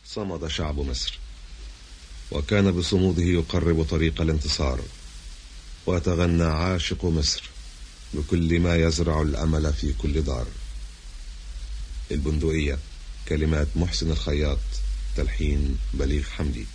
صمد شعب مصر وكان بصموده يقرب طريق الانتصار وتغنى عاشق مصر بكل ما يزرع الأمل في كل دار البندقية كلمات محسن الخياط تلحين بليغ حمدي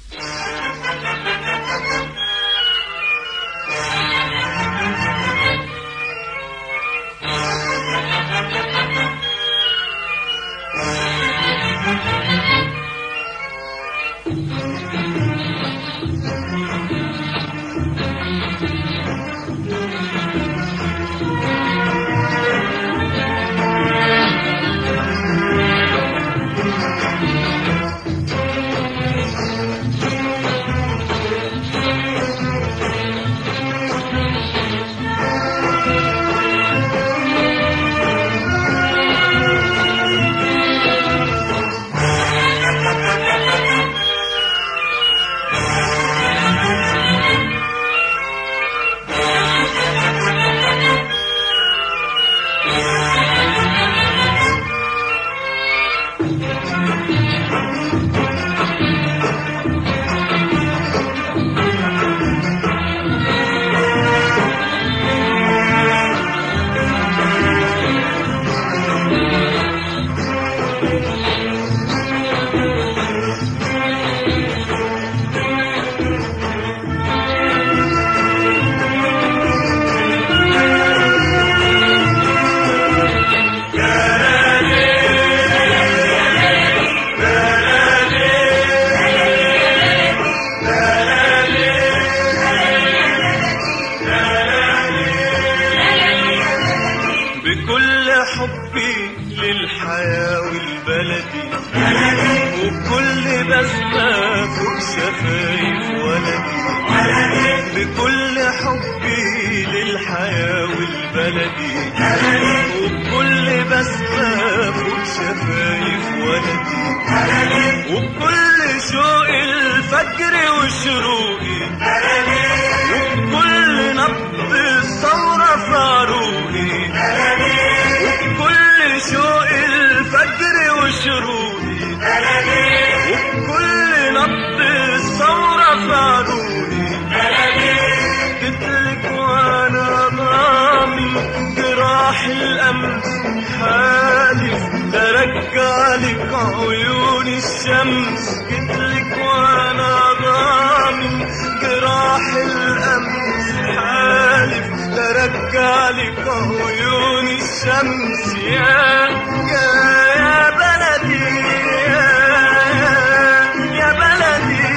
بكل حبي للحياة والبلدي وبكل بسمة فوق شفايف ولدي بكل حبي للحياة والبلدي وبكل بسمة فوق شفايف ولدي وبكل شوق الفجر وشروقي وبكل نبض الثورة في عروقي وبكل شوق الفجر وشروقي وبكل نبض الثورة في عروقي جيتلك وانا ضامن جراح الامس حالف ترجع لك عيون الشمس جيتلك وانا ضامن جراح الامس حالف ترجع لك عيون الشمس يا يا يا بلدي يا يا بلدي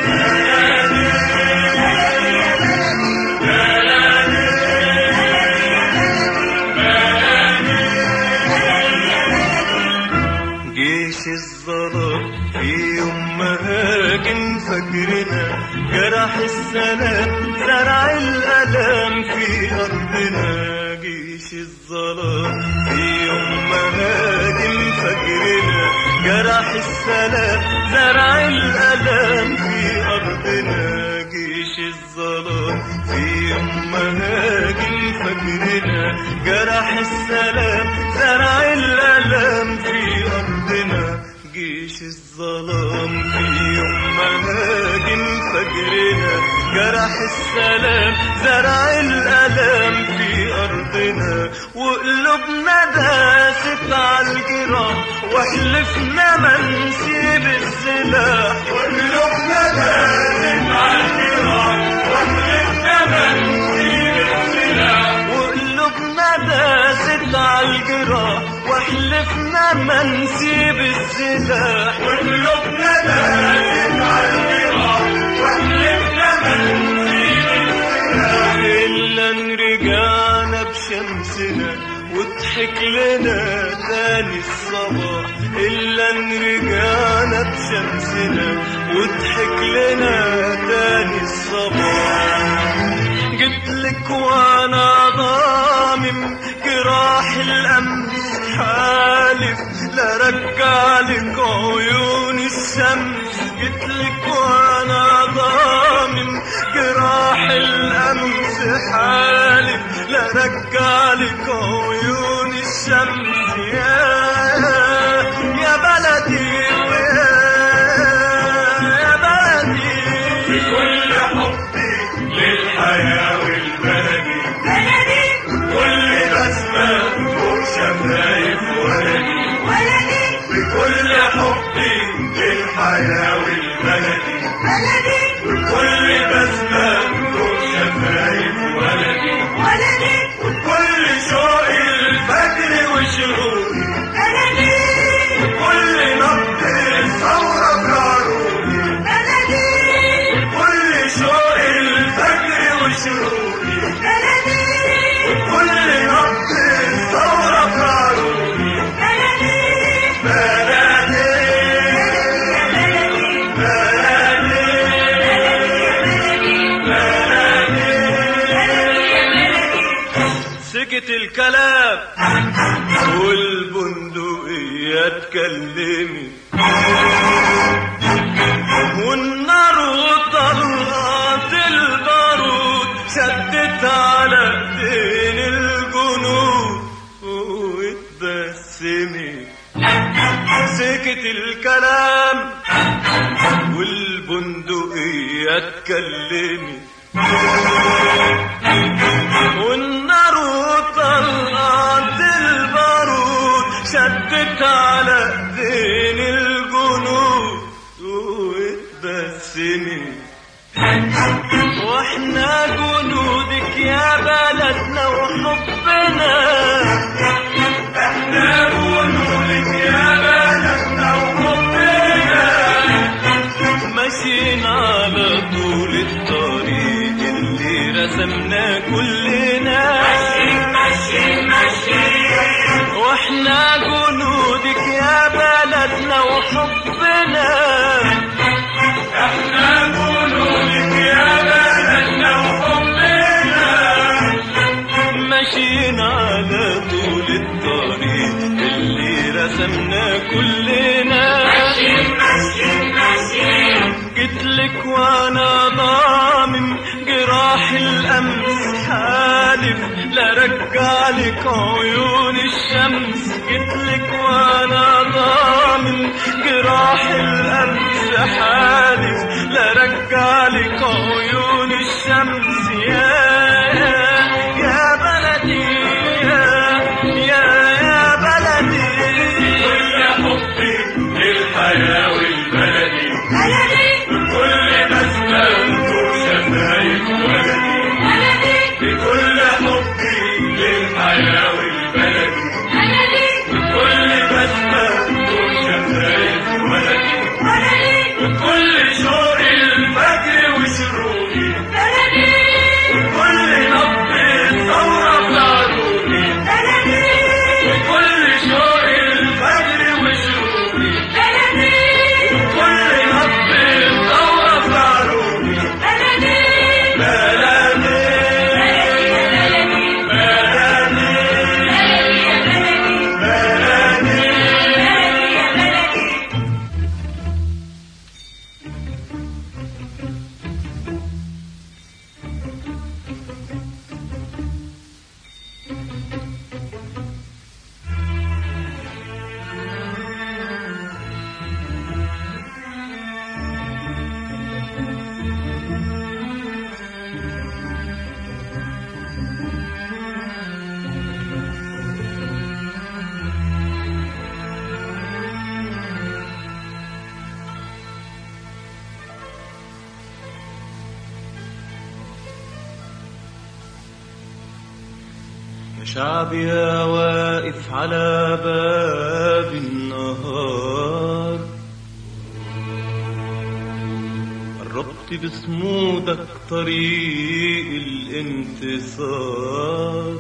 جيش الظلام في يوم ما هاجم فجرنا جرح السلام زرع الألام في أرضنا جيش الظلام في يوم ما هاجم فجرنا جرح السلام زرع الألام في أرضنا جيش الظلام في يوم ما هاجم فجرنا جرح السلام زرع الألام في أرضنا جيش الظلام في يوم ما هاجم فجرنا جرح السلام زرع الألام في أرضنا وقلوبنا داست على الجراح وحلفنا ما نسيب السلاح وقلوبنا داست على الجراح وحلفنا ما نسيب السلاح وقلوبنا داست على الجراح وحلفنا ما نسيب السلاح وقلوبنا داست على الجراح وحلفنا ما نسيب السلاح إلا إن رجعنا بشمسنا وضحك لنا تاني الصباح إلا إن رجعنا بشمسنا وضحك لنا تاني الصباح جيتلك وانا ضامم جراح الامس حالف لا رجع لك عيون الشمس جيتلك وانا ضامم جراح الامس حالف لا رجع لك عيون الشمس يا يا بلدي ويا حبي للحياة والبلدي بلدي كل بسمة فوق شفايف ولدي ولدي كل شوق الفجر وشروقي بلدي كل نبض الثورة بجاروني بلدي كل شوق الفجر وشروقي بلدي كل نبض الثورة بجاروني بلدي بلدي سكت الكلام والبندقية اتكلمت والنار وطلقت البارود شدت على ايدين الجنود واتبسمت سكت الكلام والبندقية اتكلمت والنار وطلعت البارود شدت على ايدين الجنود واتبسمت واحنا جنودك يا بلدنا وحبنا احنا جنودك يا بلدنا وحبنا ماشيين على طول الطريق اللي رسمنا كلنا ماشيين ماشيين واحنا جنودك يا بلدنا وحبنا احنا جنودك يا بلدنا وحبنا ماشيين على طول الطريق اللي رسمنا كلنا جيتلك وانا ضامن جراح الامس حالف لا رجعلك عيون الشمس جيتلك وانا ضامن جراح الامس حالف لا رجعلك عيون الشمس يا يا بلدي يا يا يا بلدي كل حبي للحياة والبلدي بلدي كل بسمة وشفايف ولدي بلدي بكل حبي للحياة والبلدي بلدي بكل بسمة وشفايف ولدي ولدي بكل شوق الفجر وشروقي بلدي بكل نبض الثورة بضروري بلدي بكل شوق الفجر وشروقي بلدي بكل نبض الثورة بضروري بلدي بلدي يا شعب يا واقف على باب النهار قربت بصمودك طريق الانتصار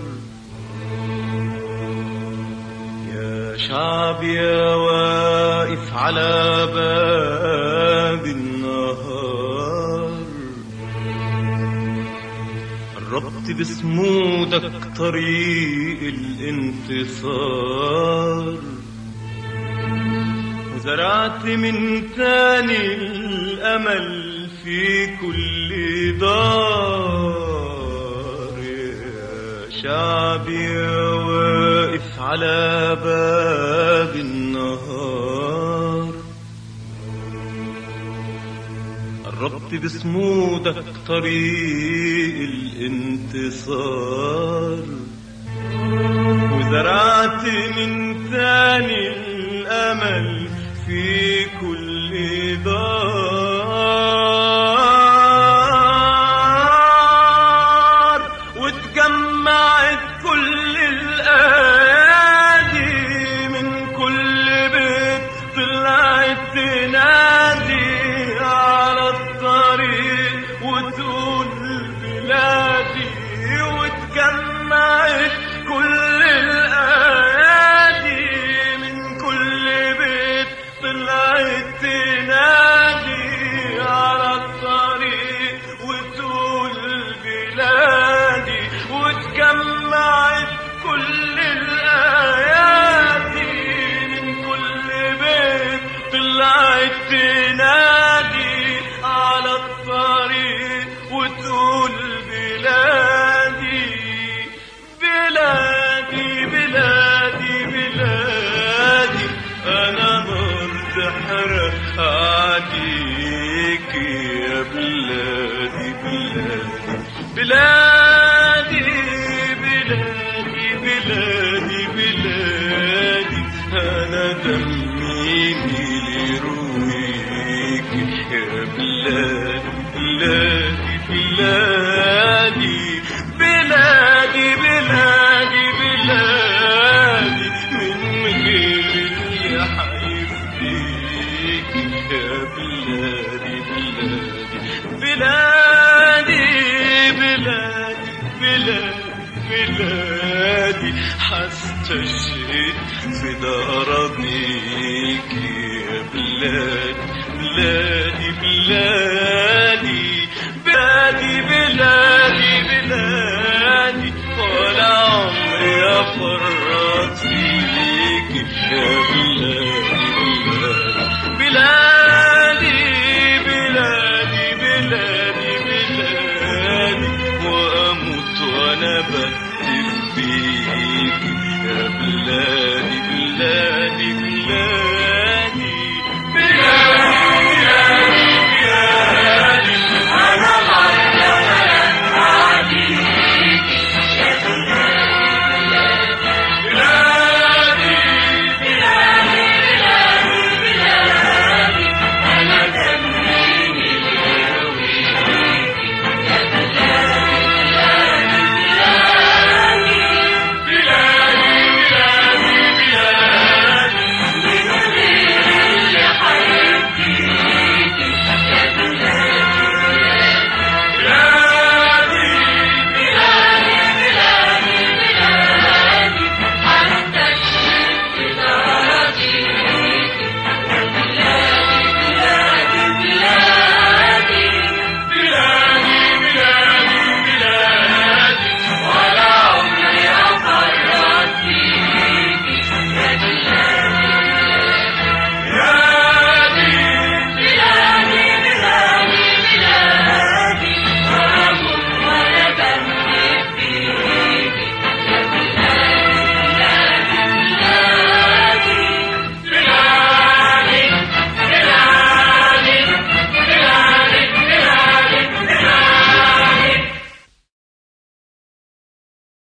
يا شعب يا واقف على باب النهار قربت بصمودك طريق الانتصار وزرعت من تاني الأمل في كل دار يا شعبي يا واقف على باب النهار قربت بصمودك طريق الانتصار وزرعت من تاني الأمل في كل دار وتجمعت كل الأيادي من كل بيت طلعت تنادي على الطريق وتقول بلادي وتجمعت كل الأيادي من كل بيت طلعت تنادي على الطريق وتقول بلادي وتجمعت كل الآيادي من كل بيت طلعت تنادي على الطريق وتقول بلادي بلادي بلادي بلادي أنا نار تحرق عليك يا بلادي بلادي بلادي بلادي بلادي بلادي أنا دمي لرويك يا بلادي بلادي بلادي بلادي بلادي بلادي من غير اللي حيفديك يا بلادي بلادي بلادي بلادي بلادي بلادي حستشهد في دار بيك يا بلادي بلادي بلادي